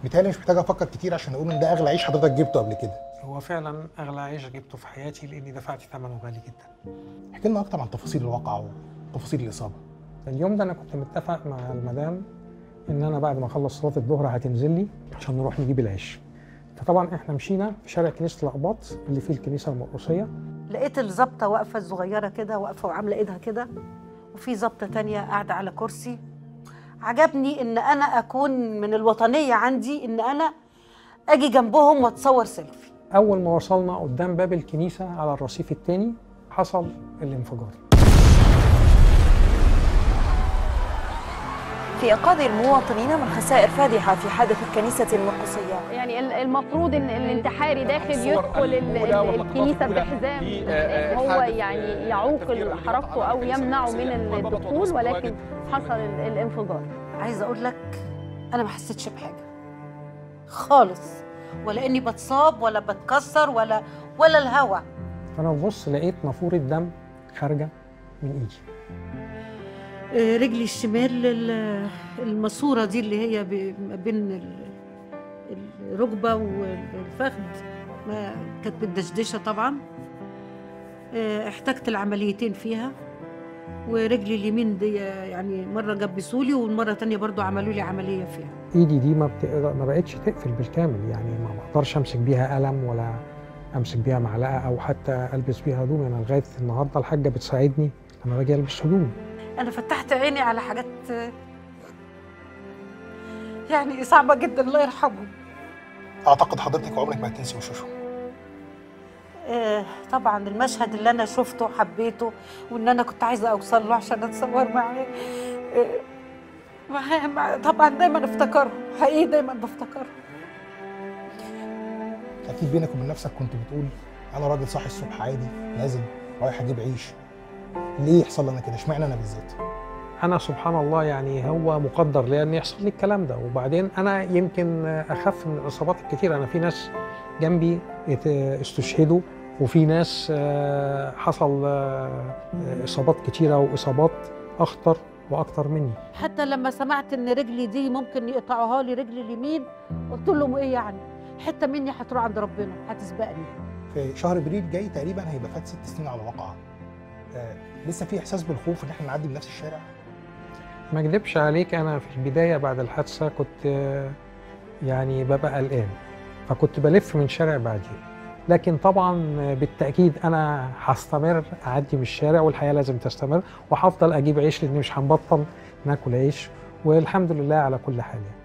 بالتالي مش محتاج افكر كتير عشان اقول ان ده اغلى عيش حضرتك جبته قبل كده هو فعلا اغلى عيش جبته في حياتي لاني دفعت ثمنه غالي جدا احكي لنا اكتر عن تفاصيل الواقعه وتفاصيل الاصابه اليوم ده انا كنت متفق مع المدام ان انا بعد ما اخلص صلاه الظهر هتنزل لي عشان نروح نجيب العيش فطبعا احنا مشينا في شارع كنيسه الاقباط اللي فيه الكنيسه المرقصيه لقيت الظابطه واقفه الصغيره كده واقفه وعامله ايدها كده وفي ظابطه تانية قاعده على كرسي عجبني ان انا اكون من الوطنيه عندي ان انا اجي جنبهم واتصور سيلفي اول ما وصلنا قدام باب الكنيسه على الرصيف الثاني حصل الانفجار في إنقاذ المواطنين من خسائر فادحة في حادث الكنيسة المرقصية يعني ال- المفروض ان الانتحاري داخل يدخل ال- ال- الكنيسه بحزام هو يعني يعوق حركته او يمنعه من الدخول ولكن حصل ال- الانفجار عايزه اقول لك انا ما حسيتش بحاجه خالص ولا اني بتصاب ولا بتكسر ولا ولا الهوا فانا ببص لقيت نافوره دم خارجه من ايدي آه، رجلي الشمال ال- الماسوره دي اللي هي ب- ما بين ال- الركبه والفخذ ما كانت متدشدشه طبعا آه، احتجت العمليتين فيها ورجلي اليمين دي يعني مره جبسوا لي والمره تانية برضو عملوا لي عمليه فيها ايدي دي ما بتقدر ما بقتش تقفل بالكامل يعني ما بقدرش امسك بيها قلم ولا امسك بيها معلقه او حتى البس بيها هدوم انا لغايه النهارده الحاجه بتساعدني لما باجي البس هدوم انا فتحت عيني على حاجات آه، يعني صعبه جدا الله يرحمه اعتقد حضرتك عمرك ما هتنسي وشوشهم آه، طبعا المشهد اللي انا شفته وحبيته وان انا كنت عايزه اوصل له عشان اتصور معاه آه، معاه مع- طبعا دايما افتكره حقيقي دايما بفتكره اكيد بينك وبين نفسك كنت بتقول انا راجل صاحي الصبح عادي نازل رايح اجيب عيش ليه يحصل لي انا كده اشمعنى انا بالذات انا سبحان الله يعني هو مقدر لي ان يحصل لي الكلام ده وبعدين انا يمكن اخف من الاصابات الكتيره انا في ناس جنبي ات- استشهدوا وفي ناس آه، حصل آه، اصابات كتيره واصابات اخطر واكتر مني حتى لما سمعت ان رجلي دي ممكن يقطعوها لي رجلي اليمين قلت لهم ايه يعني حته مني هتروح عند ربنا هتسبقني في شهر ابريل جاي تقريبا هيبقى فات ست سنين على الواقعه آه لسه في احساس بالخوف ان احنا نعدي بنفس الشارع ما اكذبش عليك انا في البدايه بعد الحادثه كنت آه، يعني ببقى قلقان فكنت بلف من شارع بعديه لكن طبعا آه، بالتاكيد انا هستمر اعدي من الشارع والحياه لازم تستمر وهفضل اجيب عيش لان مش هنبطل ناكل عيش والحمد لله على كل حال يعني.